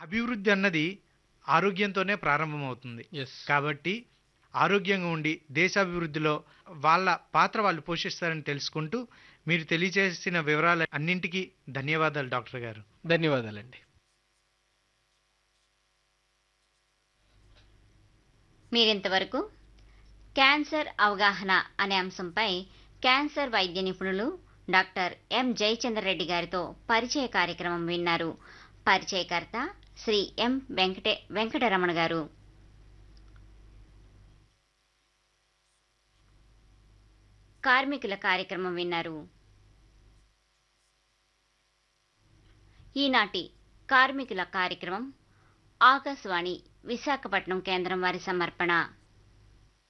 అభివృద్ధి అన్నది ఆరోగ్యంతోనే ప్రారంభమవుతుంది ఎస్ కాబట్టి ఆరోగ్యంగా ఉండి దేశాభివృద్ధిలో వాళ్ళ పాత్ర వాళ్ళు పోషిస్తారని తెలుసుకుంటూ మీరు తెలియజేసిన వివరాలు అన్నింటికీ ధన్యవాదాలు డాక్టర్ గారు ధన్యవాదాలండి మీరింతవరకు క్యాన్సర్ అవగాహన అనే అంశంపై క్యాన్సర్ వైద్య నిపుణులు డాక్టర్ ఎం జయచంద్రరెడ్డి గారితో పరిచయ కార్యక్రమం విన్నారు పరిచయకర్త శ్రీ ఎం వెంకటే వెంకటరమణ గారు కార్మికుల కార్యక్రమం విన్నారు ఈనాటి కార్మికుల కార్యక్రమం ఆకాశవాణి విశాఖపట్నం కేంద్రం వారి సమర్పణ